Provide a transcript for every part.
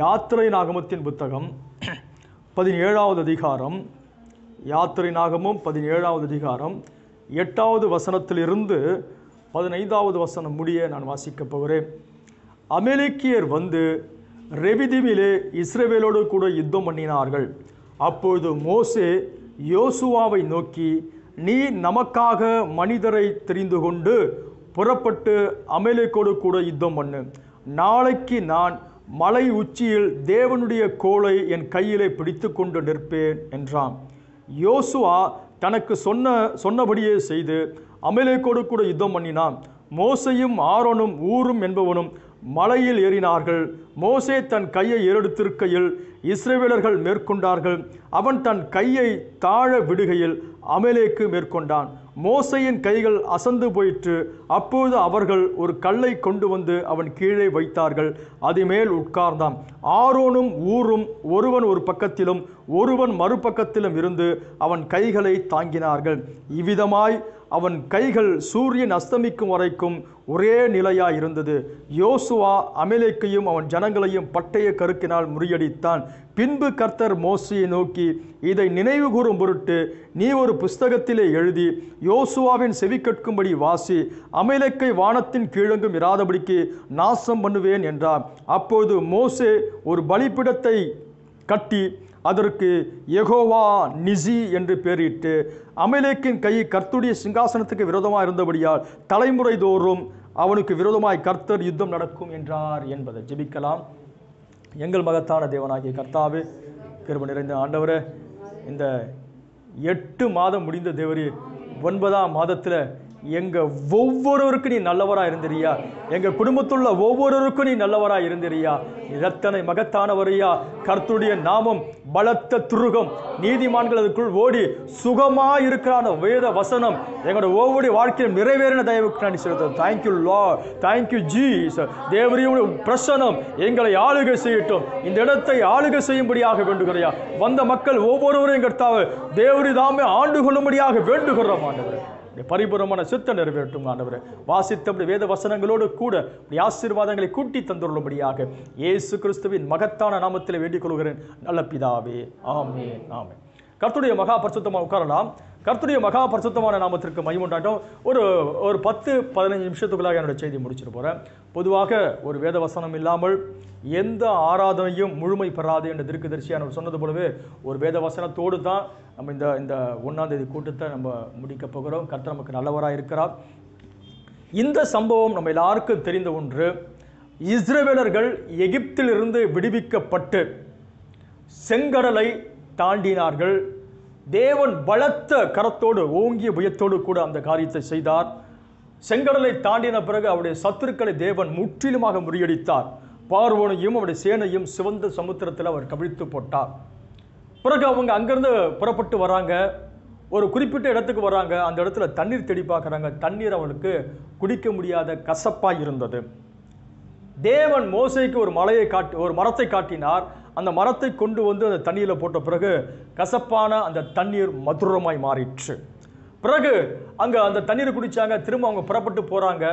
யாத்திரை நாகமத்தின் புத்தகம் பதினேழாவது அதிகாரம் யாத்திரை நாகமும் பதினேழாவது அதிகாரம் எட்டாவது வசனத்திலிருந்து பதினைந்தாவது வசனம் முடிய நான் வாசிக்கப் போகிறேன் அமெரிக்கியர் வந்து ரெவிதிமிலே இஸ்ரவேலோடு கூட யுத்தம் பண்ணினார்கள் அப்பொழுது மோசே யோசுவாவை நோக்கி நீ நமக்காக மனிதரை தெரிந்து கொண்டு புறப்பட்டு அமலேக்கோடு கூட யுத்தம் பண்ணு நாளைக்கு நான் மலை உச்சியில் தேவனுடைய கோலை என் கையிலே பிடித்து கொண்டு நிற்பேன் என்றான் யோசுவா தனக்கு சொன்ன சொன்னபடியே செய்து அமலேக்கோடு கூட யுத்தம் பண்ணினான் மோசையும் ஆரோனும் ஊரும் என்பவனும் மலையில் ஏறினார்கள் மோசே தன் கையை ஏறெடுத்திருக்கையில் இஸ்ரவேலர்கள் மேற்கொண்டார்கள் அவன் தன் கையை தாழ விடுகையில் அமலேக்கு மேற்கொண்டான் மோசையின் கைகள் அசந்து போயிற்று அப்பொழுது அவர்கள் ஒரு கல்லை கொண்டு வந்து அவன் கீழே வைத்தார்கள் அது மேல் உட்கார்ந்தான் ஆரோனும் ஊரும் ஒருவன் ஒரு பக்கத்திலும் ஒருவன் மறுபக்கத்திலும் இருந்து அவன் கைகளை தாங்கினார்கள் இவ்விதமாய் அவன் கைகள் சூரியன் அஸ்தமிக்கும் வரைக்கும் ஒரே நிலையாய் இருந்தது யோசுவா அமலேக்கையும் அவன் ஜனங்களையும் பட்டய கருக்கினால் முறியடித்தான் பின்பு கர்த்தர் மோசையை நோக்கி இதை நினைவு கூறும் பொருட்டு நீ ஒரு புஸ்தகத்திலே எழுதி யோசுவாவின் செவி கேட்கும்படி வாசி அமலேக்கை வானத்தின் கீழங்கும் இராதபடிக்கு நாசம் பண்ணுவேன் என்றார் அப்பொழுது மோசே ஒரு பலிப்பிடத்தை கட்டி அதற்கு யெகோவா நிசி என்று பெயரிட்டு அமலேக்கின் கை கர்த்துடைய சிங்காசனத்துக்கு விரோதமாக இருந்தபடியால் தலைமுறை தோறும் அவனுக்கு விரோதமாய் கர்த்தர் யுத்தம் நடக்கும் என்றார் என்பதை ஜெபிக்கலாம் எங்கள் மகத்தான தேவனாகிய கர்த்தாவே கிருப நிறைந்த ஆண்டவரே இந்த எட்டு மாதம் முடிந்த தேவரே ஒன்பதாம் மாதத்தில் எங்க ஒவ்வொருவருக்கும் நீ நல்லவரா இருந்திரியா எங்க குடும்பத்துள்ள ஒவ்வொருவருக்கும் நீ நல்லவரா இருந்திரியா இரத்தனை மகத்தானவரையா கர்த்துடைய நாமம் பலத்த துருகம் நீதிமான்கள் அதுக்குள் ஓடி சுகமா இருக்கிறான வேத வசனம் எங்களோட ஒவ்வொரு வாழ்க்கையில் நிறைவேறின தயவுக்கு நான் செலுத்தோம் தேங்க்யூ லா தேங்க்யூ ஜீஸ் தேவரியும் பிரசனம் எங்களை ஆளுகை செய்யட்டும் இந்த இடத்தை ஆளுகை செய்யும்படியாக வேண்டுகிறையா வந்த மக்கள் ஒவ்வொருவரையும் கர்த்தாவே தேவரி தாமே ஆண்டு கொள்ளும்படியாக வேண்டுகிறோம் ஆண்டவரே உடைய பரிபூர்ணமான சித்த நிறைவேற்றும் ஆண்டவரே வாசித்த வேத வசனங்களோடு கூட உடைய ஆசீர்வாதங்களை கூட்டி தந்துள்ளபடியாக இயேசு கிறிஸ்துவின் மகத்தான நாமத்தில் வேண்டிக் கொள்கிறேன் நல்ல பிதாவே ஆமே ஆமே கர்த்துடைய மகா பரிசுத்தமாக உட்காரலாம் கர்த்துடைய மகா பரிசுத்தமான நாமத்திற்கு மைமுண்டாட்டம் ஒரு ஒரு பத்து பதினஞ்சு நிமிஷத்துக்குள்ளாக என்னோட செய்தி முடிச்சிட்டு போகிறேன் பொதுவாக ஒரு வேத வசனம் இல்லாமல் எந்த ஆராதனையும் முழுமை பெறாது என்ற திருக்குதரிசியானவர் சொன்னது போலவே ஒரு வேத வசனத்தோடு தான் நம்ம இந்த இந்த ஒன்றாம் தேதி கூட்டத்தை நம்ம முடிக்க போகிறோம் கர்த்தர் நமக்கு நல்லவராக இருக்கிறார் இந்த சம்பவம் நம்ம எல்லாருக்கும் தெரிந்த ஒன்று இஸ்ரவேலர்கள் எகிப்திலிருந்து விடுவிக்கப்பட்டு செங்கடலை தாண்டினார்கள் தேவன் பலத்த கரத்தோடு ஓங்கிய புயத்தோடு கூட அந்த காரியத்தை செய்தார் செங்கடலை தாண்டின பிறகு அவருடைய சத்துருக்களை தேவன் முற்றிலுமாக முறியடித்தார் பார்வோனையும் அவருடைய சேனையும் சிவந்த சமுத்திரத்தில் அவர் கவிழ்த்து போட்டார் பிறகு அவங்க அங்கிருந்து புறப்பட்டு வராங்க ஒரு குறிப்பிட்ட இடத்துக்கு வராங்க அந்த இடத்துல தண்ணீர் தேடி பார்க்குறாங்க தண்ணீர் அவனுக்கு குடிக்க முடியாத கசப்பாக இருந்தது தேவன் மோசைக்கு ஒரு மலையை காட்டி ஒரு மரத்தை காட்டினார் அந்த மரத்தை கொண்டு வந்து அந்த தண்ணீரில் போட்ட பிறகு கசப்பான அந்த தண்ணீர் மதுரமாய் மாறிற்று பிறகு அங்கே அந்த தண்ணீரை குடித்தாங்க திரும்ப அவங்க புறப்பட்டு போகிறாங்க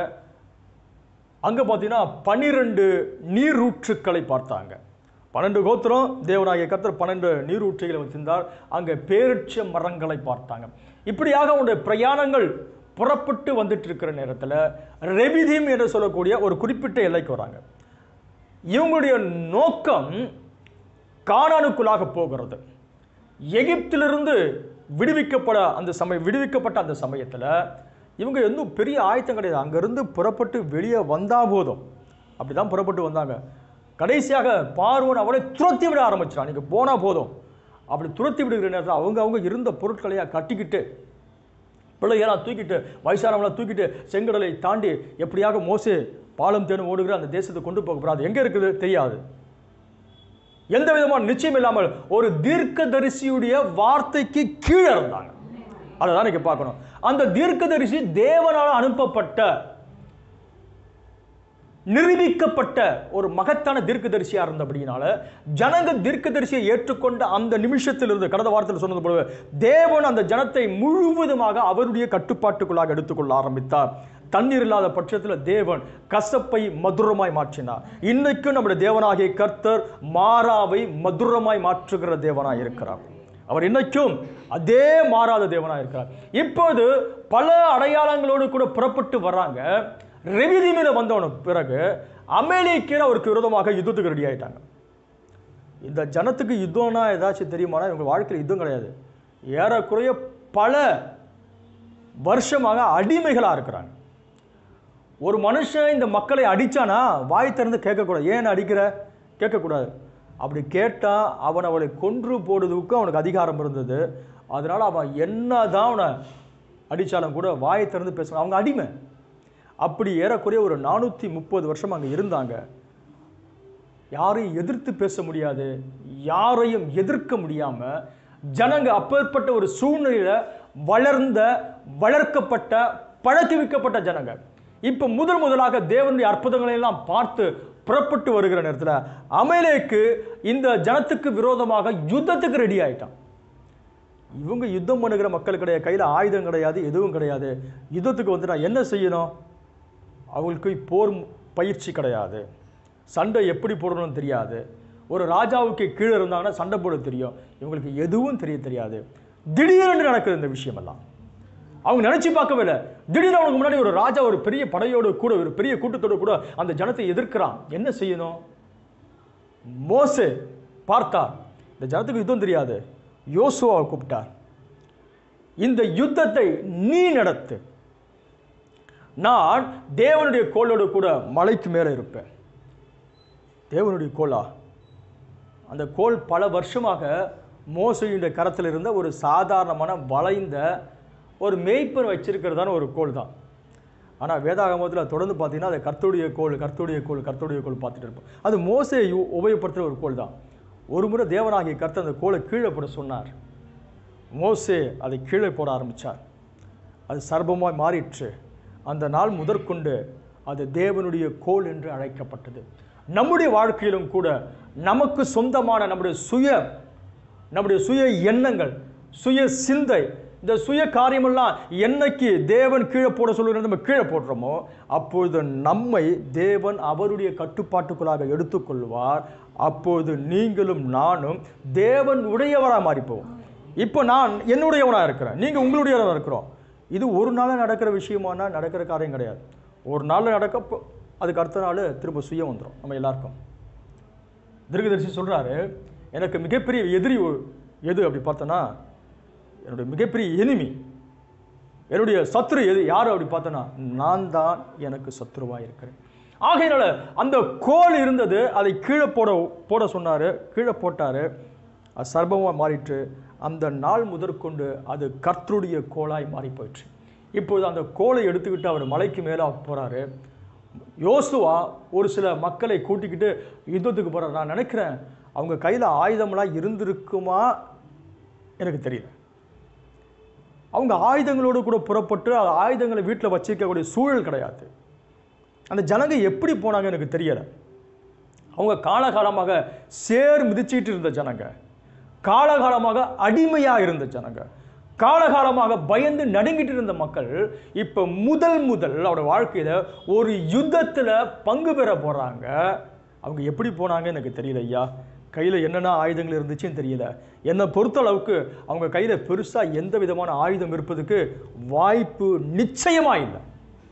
அங்கே பார்த்தீங்கன்னா பன்னிரெண்டு நீரூற்றுக்களை பார்த்தாங்க பன்னெண்டு கோத்திரம் தேவனாகிய கர்த்தர் பன்னெண்டு நீரூற்றைகளை வச்சிருந்தார் அங்கே பேரிச்ச மரங்களை பார்த்தாங்க இப்படியாக அவனுடைய பிரயாணங்கள் புறப்பட்டு வந்துட்டு இருக்கிற நேரத்தில் ரெவிதீம் என்று சொல்லக்கூடிய ஒரு குறிப்பிட்ட எல்லைக்கு வராங்க இவங்களுடைய நோக்கம் கானானுக்குள்ளாக போகிறது எகிப்திலிருந்து விடுவிக்கப்பட அந்த சமயம் விடுவிக்கப்பட்ட அந்த சமயத்தில் இவங்க எதுவும் பெரிய ஆயத்தம் கிடையாது அங்கேருந்து புறப்பட்டு வெளியே வந்தா போதும் அப்படி தான் புறப்பட்டு வந்தாங்க கடைசியாக பார்வன் அவளை துரத்தி விட ஆரம்பிச்சிட்டான் நீங்கள் போனால் போதும் அப்படி துரத்தி விடுகிற நேரத்தில் அவங்க அவங்க இருந்த பொருட்களையா கட்டிக்கிட்டு பிள்ளையெல்லாம் தூக்கிட்டு வயசானவங்களாம் தூக்கிட்டு செங்கடலை தாண்டி எப்படியாக மோசே பாலம் தேனும் ஓடுகிற அந்த தேசத்தை கொண்டு போக போகிறாது எங்கே இருக்குது தெரியாது எந்த விதமான நிச்சயம் இல்லாமல் ஒரு தீர்க்கதரிசியுடைய வார்த்தைக்கு கீழே இருந்தாங்க அதை தான் நீங்க பார்க்கணும் அந்த தீர்க்கதரிசி தேவனால் அனுப்பப்பட்ட நிரூபிக்கப்பட்ட ஒரு மகத்தான தீர்க்கதரிசியா இருந்தபடினால ஜனங்க தீர்க்கதரிசியை ஏற்றுக்கொண்ட அந்த நிமிஷத்திலிருந்து கடந்த வாரத்தில் சொன்னது போல தேவன் அந்த ஜனத்தை முழுவதுமாக அவருடைய கட்டுப்பாட்டுக்குள்ளாக எடுத்துக்கொள்ள ஆரம்பித்தார் தண்ணீர் இல்லாத பட்சத்தில் தேவன் கசப்பை மதுரமாய் மாற்றினார் இன்னைக்கும் நம்முடைய தேவனாகிய கர்த்தர் மாறாவை மதுரமாய் மாற்றுகிற தேவனாய் இருக்கிறார் அவர் இன்னைக்கும் அதே மாறாத தேவனாய் இருக்கிறார் இப்போது பல அடையாளங்களோடு கூட புறப்பட்டு வர்றாங்க ரெவிதிமில வந்தவன பிறகு அமேலிக்கீர் அவருக்கு விரோதமாக யுத்தத்துக்கு ரெடி ஆயிட்டாங்க இந்த ஜனத்துக்கு யுத்தம்னா ஏதாச்சும் தெரியுமானா இவங்க வாழ்க்கையில் யுத்தம் கிடையாது ஏறக்குறைய பல வருஷமாக அடிமைகளாக இருக்கிறாங்க ஒரு மனுஷன் இந்த மக்களை அடிச்சானா வாய் திறந்து கேட்கக்கூடாது ஏன் அடிக்கிற கேட்கக்கூடாது அப்படி கேட்டால் அவன் அவளை கொன்று போடுறதுக்கு அவனுக்கு அதிகாரம் இருந்தது அதனால் அவன் என்ன தான் அவனை அடித்தாலும் கூட வாயை திறந்து பேசணும் அவங்க அடிமை அப்படி ஏறக்குறைய ஒரு நானூற்றி முப்பது வருஷம் அங்கே இருந்தாங்க யாரையும் எதிர்த்து பேச முடியாது யாரையும் எதிர்க்க முடியாம ஜனங்க அப்பேற்பட்ட ஒரு சூழ்நிலையில வளர்ந்த வளர்க்கப்பட்ட பழக்குவிக்கப்பட்ட ஜனங்க இப்ப முதல் முதலாக தேவனுடைய அற்புதங்களை எல்லாம் பார்த்து புறப்பட்டு வருகிற நேரத்துல அமேலேக்கு இந்த ஜனத்துக்கு விரோதமாக யுத்தத்துக்கு ரெடி ஆயிட்டான் இவங்க யுத்தம் பண்ணுகிற மக்கள் கிடையாது கையில் ஆயுதம் கிடையாது எதுவும் கிடையாது யுத்தத்துக்கு வந்து நான் என்ன செய்யணும் அவங்களுக்கு போர் பயிற்சி கிடையாது சண்டை எப்படி போடணும்னு தெரியாது ஒரு ராஜாவுக்கு கீழே இருந்தாங்கன்னா சண்டை போட தெரியும் இவங்களுக்கு எதுவும் தெரிய தெரியாது திடீரென்று நடக்குது இந்த விஷயமெல்லாம் அவங்க நினைச்சு பார்க்கவே இல்லை திடீர்னு அவனுக்கு முன்னாடி ஒரு ராஜா ஒரு பெரிய படையோடு கூட ஒரு பெரிய கூட்டத்தோடு கூட அந்த ஜனத்தை எதிர்க்கிறான் என்ன செய்யணும் மோசே பார்த்தார் இந்த ஜனத்துக்கு யுத்தம் தெரியாது யோசுவாவை கூப்பிட்டார் இந்த யுத்தத்தை நீ நடத்து நான் தேவனுடைய கோலோடு கூட மலைக்கு மேலே இருப்பேன் தேவனுடைய கோலா அந்த கோல் பல வருஷமாக மோசையுடைய கரத்தில் இருந்த ஒரு சாதாரணமான வளைந்த ஒரு மேய்ப்பர் வச்சிருக்கிறதான ஒரு கோல் தான் ஆனால் வேதாகமத்தில் தொடர்ந்து பார்த்தீங்கன்னா அது கர்த்தருடைய கோல் கர்த்தருடைய கோல் கர்த்தருடைய கோல் பார்த்துட்டு இருப்போம் அது மோசையை யு- உபயோகப்படுத்துகிற ஒரு கோல் தான் ஒரு முறை தேவனாகிய கர்த்தர் அந்த கோலை கீழே போட சொன்னார் மோசே அதை கீழே போட ஆரம்பித்தார் அது சர்பமாய் மாறிற்று அந்த நாள் முதற்கொண்டு அது தேவனுடைய கோல் என்று அழைக்கப்பட்டது நம்முடைய வாழ்க்கையிலும் கூட நமக்கு சொந்தமான நம்முடைய சுய நம்முடைய சுய எண்ணங்கள் சுய சிந்தை இந்த சுய காரியமெல்லாம் என்னைக்கு தேவன் கீழே போட சொல்லுறது நம்ம கீழே போடுறோமோ அப்பொழுது நம்மை தேவன் அவருடைய கட்டுப்பாட்டுக்குள்ளாக எடுத்துக்கொள்வார் அப்பொழுது நீங்களும் நானும் தேவன் உடையவராக மாறிப்போம் இப்போ நான் என்னுடையவனாக இருக்கிறேன் நீங்கள் உங்களுடையவராக இருக்கிறோம் இது ஒரு நாளில் நடக்கிற விஷயமானா நடக்கிற காரியம் கிடையாது ஒரு நாளில் நடக்க அதுக்கு அடுத்த நாள் திரும்ப சுயம் வந்துடும் நம்ம எல்லாருக்கும் திருகதரிசி சொல்கிறாரு எனக்கு மிகப்பெரிய எதிரி ஒ- எது அப்படி பார்த்தோன்னா என்னுடைய மிகப்பெரிய எனிமி என்னுடைய சத்துரு எது யார் அப்படி பார்த்தோன்னா நான் தான் எனக்கு சத்துருவாக இருக்கிறேன் ஆகையினால அந்த கோல் இருந்தது அதை கீழே போட போட சொன்னார் கீழே போட்டார் அது சர்பமாக மாறிற்று அந்த நாள் முதற்கொண்டு அது கர்த்தருடைய கோலாய் மாறி போயிற்று இப்பொழுது அந்த கோலை எடுத்துக்கிட்டு அவர் மலைக்கு மேலே போகிறாரு யோசுவா ஒரு சில மக்களை கூட்டிக்கிட்டு யுத்தத்துக்கு போகிறார் நான் நினைக்கிறேன் அவங்க கையில் ஆயுதம்லாம் இருந்திருக்குமா எனக்கு தெரியல அவங்க ஆயுதங்களோடு கூட புறப்பட்டு அந்த ஆயுதங்களை வீட்டில் வச்சிருக்கக்கூடிய சூழல் கிடையாது அந்த ஜனங்க எப்படி போனாங்க எனக்கு தெரியலை அவங்க காலகாலமாக சேர் மிதிச்சிட்டு இருந்த ஜனங்க காலகாலமாக அடிமையாக இருந்த ஜனங்க காலகாலமாக பயந்து நடுங்கிட்டு இருந்த மக்கள் இப்போ முதல் முதல் அவரோட வாழ்க்கையில் ஒரு யுத்தத்தில் பங்கு பெற போகிறாங்க அவங்க எப்படி போனாங்க எனக்கு தெரியல ஐயா கையில் என்னென்ன ஆயுதங்கள் இருந்துச்சுன்னு தெரியல என்னை பொறுத்தளவுக்கு அவங்க கையில் பெருசாக எந்த விதமான ஆயுதம் இருப்பதுக்கு வாய்ப்பு நிச்சயமாக இல்லை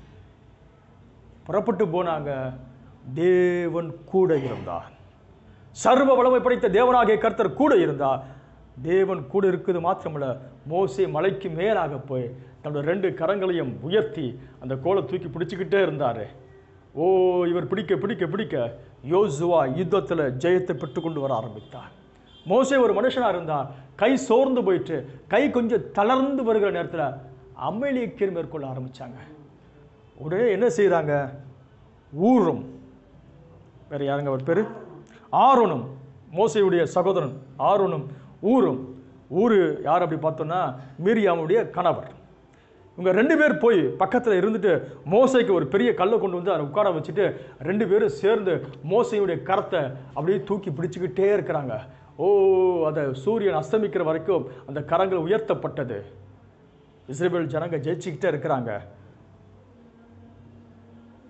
புறப்பட்டு போனாங்க தேவன் கூட இருந்தார் சர்வ வல்லமை படைத்த தேவனாகிய கர்த்தர் கூட இருந்தார் தேவன் கூட இருக்குது மாத்திரமல்ல மோசே மலைக்கு மேலாக போய் தன்னோட ரெண்டு கரங்களையும் உயர்த்தி அந்த கோலை தூக்கி பிடிச்சிக்கிட்டே இருந்தார் ஓ இவர் பிடிக்க பிடிக்க பிடிக்க யோசுவா யுத்தத்தில் ஜெயத்தை பெற்றுக்கொண்டு வர ஆரம்பித்தார் மோசே ஒரு மனுஷனாக இருந்தார் கை சோர்ந்து போயிட்டு கை கொஞ்சம் தளர்ந்து வருகிற நேரத்தில் அம்மேலியக்கீர் மேற்கொள்ள ஆரம்பிச்சாங்க உடனே என்ன செய்கிறாங்க ஊரும் வேற யாருங்க அவர் பேர் ஆரோனும் மோசையுடைய சகோதரன் ஆரோனும் ஊரும் ஊரு யார் அப்படி பார்த்தோன்னா மீரியாமுடைய கணவர் இவங்க ரெண்டு பேர் போய் பக்கத்தில் இருந்துட்டு மோசைக்கு ஒரு பெரிய கல்லை கொண்டு வந்து அதை உட்கார வச்சுட்டு ரெண்டு பேரும் சேர்ந்து மோசையுடைய கரத்தை அப்படியே தூக்கி பிடிச்சிக்கிட்டே இருக்கிறாங்க ஓ அதை சூரியன் அஸ்தமிக்கிற வரைக்கும் அந்த கரங்கள் உயர்த்தப்பட்டது இஸ்ரேல் ஜனங்க ஜெயிச்சுக்கிட்டே இருக்கிறாங்க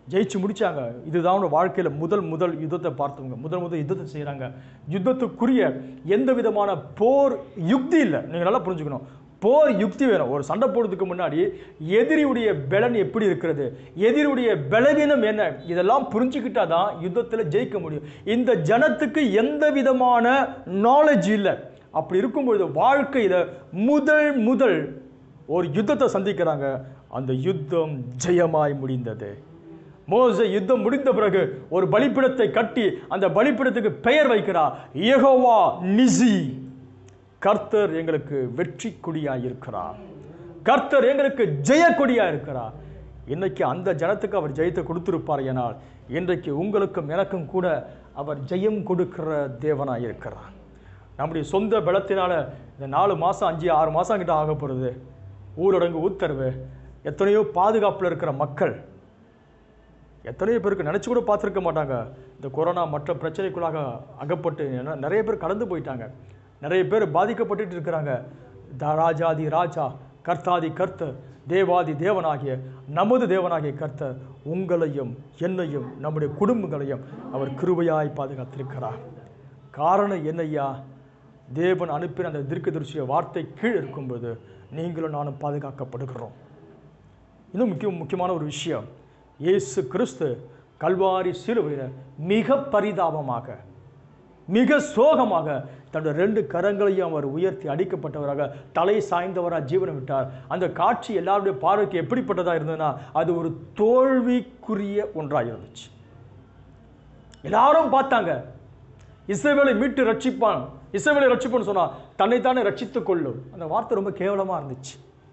ஜெயிச்சு முடிச்சாங்க இதுதான் அவங்க வாழ்க்கையில முதல் முதல் யுத்தத்தை பார்த்தவங்க முதல் முதல் யுத்தத்தை செய்றாங்க யுத்தத்துக்குரிய எந்த விதமான போர் யுக்தி இல்லை நீங்க நல்லா புரிஞ்சுக்கணும் போர் யுக்தி வேணும் ஒரு சண்டை போடுறதுக்கு முன்னாடி எதிரியுடைய பலன் எப்படி இருக்கிறது எதிரியுடைய பலவீனம் என்ன இதெல்லாம் புரிஞ்சுக்கிட்டா தான் யுத்தத்தில் ஜெயிக்க முடியும் இந்த ஜனத்துக்கு எந்த விதமான நாலேஜ் இல்லை அப்படி இருக்கும்பொழுது வாழ்க்கையில முதல் முதல் ஒரு யுத்தத்தை சந்திக்கிறாங்க அந்த யுத்தம் ஜெயமாய் முடிந்தது மோசே யுத்தம் முடிந்த பிறகு ஒரு பலிப்பிடத்தை கட்டி அந்த பலிப்பிடத்துக்கு பெயர் வைக்கிறார் யெகோவா நிசி கர்த்தர் எங்களுக்கு வெற்றி கொடியாய் இருக்கிறார் கர்த்தர் எங்களுக்கு ஜெய கொடியாய் இருக்கிறார் இன்னைக்கு அந்த ஜனத்துக்கு அவர் ஜெயத்தை கொடுத்திருப்பார் ஏனால் இன்றைக்கு உங்களுக்கும் எனக்கும் கூட அவர் ஜெயம் கொடுக்கிற தேவனாய் இருக்கிறார் நம்முடைய சொந்த பலத்தினால இந்த நாலு மாதம் அஞ்சு ஆறு மாதம் கிட்ட ஆக போகிறது ஊரடங்கு உத்தரவு எத்தனையோ பாதுகாப்பில் இருக்கிற மக்கள் எத்தனையோ பேருக்கு நினச்சி கூட பார்த்துருக்க மாட்டாங்க இந்த கொரோனா மற்ற பிரச்சனைக்குள்ளாக அகப்பட்டு நெ- நிறைய பேர் கடந்து போயிட்டாங்க நிறைய பேர் பாதிக்கப்பட்டுட்டு இருக்கிறாங்க த- ராஜாதி ராஜா கர்த்தாதி கர்த்தர் தேவாதி தேவனாகிய நமது தேவனாகிய கர்த்தர் உங்களையும் என்னையும் நம்முடைய குடும்பங்களையும் அவர் கிருபையாய் பாதுகாத்திருக்கிறார் காரணம் என்னய்யா தேவன் அனுப்பின அந்த தீர்க்கதரிசிய வார்த்தை கீழ் இருக்கும்போது நீங்களும் நானும் பாதுகாக்கப்படுகிறோம் இன்னும் முக்கிய முக்கியமான ஒரு விஷயம் இயேசு கிறிஸ்து கல்வாரி சிலுவையில் மிக பரிதாபமாக மிக சோகமாக தன்னுடைய ரெண்டு கரங்களையும் அவர் உயர்த்தி அடிக்கப்பட்டவராக தலை சாய்ந்தவராக ஜீவனம் விட்டார் அந்த காட்சி எல்லாருடைய பார்வைக்கு எப்படிப்பட்டதா இருந்ததுன்னா அது ஒரு தோல்விக்குரிய ஒன்றாக இருந்துச்சு எல்லாரும் பார்த்தாங்க இஸ்ரவேலை மீட்டு ரட்சிப்பான் இஸ்ரவேலை ரட்சிப்பான்னு சொன்னா தன்னைத்தானே ரட்சித்துக் கொள்ளும் அந்த வார்த்தை ரொம்ப கேவலமா இருந்துச்சு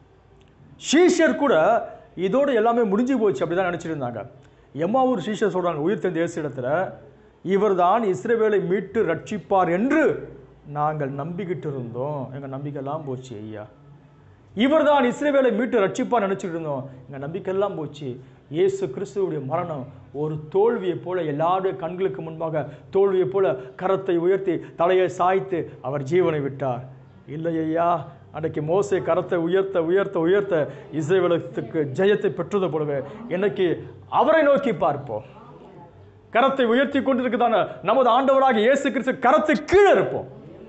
ஷீஷர் கூட இதோட எல்லாமே முடிஞ்சு போச்சு அப்படிதான் நினைச்சிட்டு இருந்தாங்க எம்மா ஒரு ஷீஷர் சொல்றாங்க உயிர் தெரிந்த இயேசு இடத்துல இவர்தான் இஸ்ரவேலை மீட்டு ரட்சிப்பார் என்று நாங்கள் நம்பிக்கிட்டு இருந்தோம் எங்க நம்பிக்கையெல்லாம் போச்சு ஐயா இவர்தான் இஸ்ரவேலை மீட்டு ரட்சிப்பார் நினைச்சிட்டு இருந்தோம் எங்க நம்பிக்கையெல்லாம் போச்சு இயேசு கிறிஸ்துவுடைய மரணம் ஒரு தோல்வியை போல எல்லாருடைய கண்களுக்கு முன்பாக தோல்வியை போல கரத்தை உயர்த்தி தலையை சாய்த்து அவர் ஜீவனை விட்டார் இல்லை ஐயா அன்றைக்கு மோசே கரத்தை உயர்த்த உயர்த்த உயர்த்த இஸ்ரேலுக்கு ஜெயத்தை பெற்றது போலவே இன்னைக்கு அவரை நோக்கி பார்ப்போம் கரத்தை உயர்த்தி கொண்டிருக்குதான நமது ஆண்டவராக இயேசு கிறிஸ்து கரத்தை கீழே இருப்போம்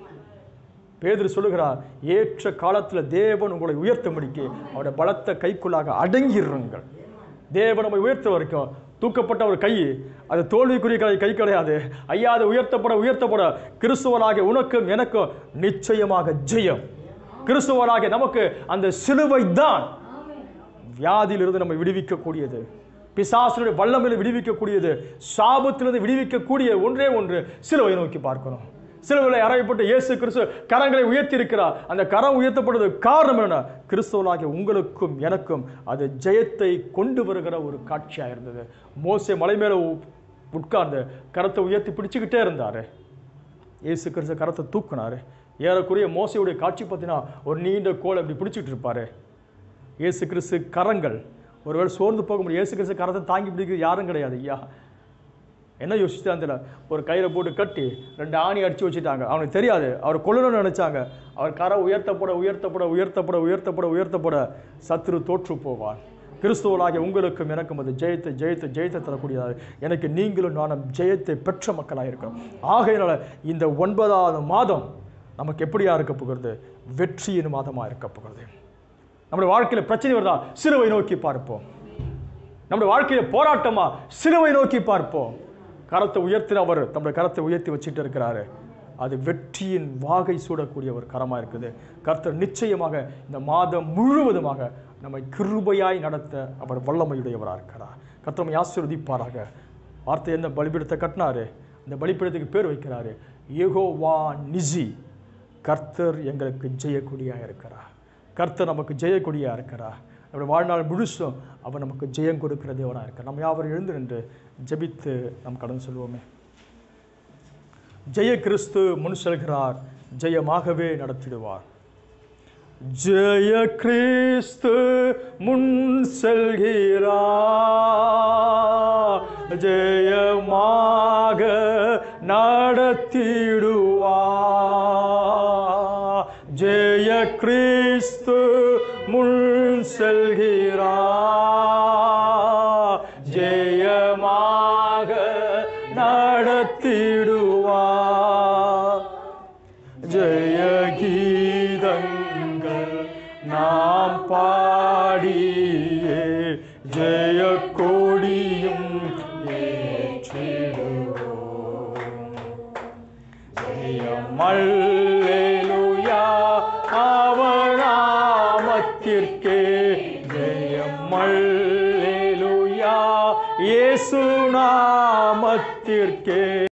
பேதுரு சொல்லுகிறார் ஏற்ற காலத்தில் தேவன் உங்களை உயர்த்தும்படிக்கு அவருடைய பலத்த கைக்குள்ளாக அடங்கிடுங்கள் தேவன் நம்மை உயர்த்த வரைக்கும் தூக்கப்பட்ட ஒரு கை அது தோல்விக்குரிய கை கை கிடையாது ஐயா அது உயர்த்தப்பட உயர்த்தப்பட கிறிஸ்துவனாகிய உனக்கும் எனக்கும் நிச்சயமாக ஜெயம் கிறிஸ்துவனாகிய நமக்கு அந்த சிலுவை தான் வியாதியிலிருந்து நம்மை விடுவிக்கக்கூடியது பிசாசுடைய வல்லமையில விடுவிக்கக்கூடியது சாபத்திலிருந்து விடுவிக்கக்கூடிய ஒன்றே ஒன்று சிலுவை நோக்கி பார்க்கணும் சிலுவையில் அறையப்பட்ட இயேசு கிறிஸ்து கரங்களை உயர்த்தி இருக்கிறார் அந்த கரம் உயர்த்தப்பட்டது காரணம் என்ன கிறிஸ்துவனாகிய உங்களுக்கும் எனக்கும் அது ஜெயத்தை கொண்டு வருகிற ஒரு காட்சியாக இருந்தது மோசே மலை மேல உ- உட்கார்ந்து கரத்தை உயர்த்தி பிடிச்சுக்கிட்டே இருந்தாரு இயேசு கிறிஸ்து கரத்தை தூக்குனாரு ஏறக்குறைய மோசையுடைய காட்சி பார்த்தீங்கன்னா ஒரு நீண்ட கோலை இப்படி பிடிச்சிட்டு இருப்பாரு இயேசு கிறிஸ்து கரங்கள் ஒருவேளை சோர்ந்து போக முடியும் இயேசு கிறிஸ்து கரத்தை தாங்கி பிடிக்கிறது யாரும் கிடையாது ஐயா என்ன யோசிச்சு அந்த ஒரு கையில் போட்டு கட்டி ரெண்டு ஆணி அடிச்சு வச்சுட்டாங்க அவனுக்கு தெரியாது அவர் கொல்லணும்னு நினைச்சாங்க அவர் கரை உயர்த்தப்பட உயர்த்தப்பட உயர்த்தப்பட உயர்த்தப்பட உயர்த்தப்பட சத்துரு தோற்று போவார் கிறிஸ்துவலாகிய உங்களுக்கும் எனக்கும் அது ஜெயத்தை ஜெயத்தை ஜெயத்தை தரக்கூடியதாக எனக்கு நீங்களும் நானும் ஜெயத்தை பெற்ற மக்களாக இருக்கிறோம் ஆகையினால இந்த ஒன்பதாவது மாதம் நமக்கு எப்படியா இருக்க போகிறது வெற்றியின் மாதமாக இருக்க போகிறது நம்முடைய வாழ்க்கையில் பிரச்சனை வருதா சிலுவை நோக்கி பார்ப்போம் நம்முடைய வாழ்க்கையில போராட்டமா சிலுவை நோக்கி பார்ப்போம் கரத்தை உயர்த்தின அவர் நம்முடைய கரத்தை உயர்த்தி வச்சுட்டு இருக்கிறாரு அது வெற்றியின் வாகை சூடக்கூடிய ஒரு கரமா இருக்குது கர்த்தர் நிச்சயமாக இந்த மாதம் முழுவதுமாக நம்மை கிருபையாய் நடத்த அவர் வல்லமையுடையவராக இருக்கிறார் கர்த்தர் நம்மை ஆசீர்வதிப்பாராக வார்த்தை என்ன பலிபீடத்தை கட்டினாரு இந்த பலிபீடத்துக்கு பேர் வைக்கிறாரு யெகோவா நிசி கர்த்தர் எங்களுக்கு ஜெயக்கொடியாக இருக்கிறார் கர்த்தர் நமக்கு ஜெயக்கொடியாக இருக்கிறார் நம்முடைய வாழ்நாள் முழுசும் அவர் நமக்கு ஜெயம் கொடுக்கிற தேவனாக இருக்கிறார் நம்ம யாவரும் எழுந்து நின்று ஜெபித்து நம் கடன் சொல்லுவோமே ஜெய கிறிஸ்து முன் செல்கிறார் ஜெயமாகவே நடத்திடுவார் ஜெய கிறிஸ்து முன் செல்கிறார் ஜெயமாக நடத்திடுவார் ஜெய கிறிஸ்து முன் செல்கிறார் ஜெயமாக நடத்திடுவார் ஜெய கீதங்கள் நாம் பாடியே ஜெய கொடியும் ஏற்றிடுவோம் ஜெயம் அல்லேலூயா அவர் நாமத்திற்கே ஜெயம் அல்லேலூயா இயேசு நாமத்திற்கே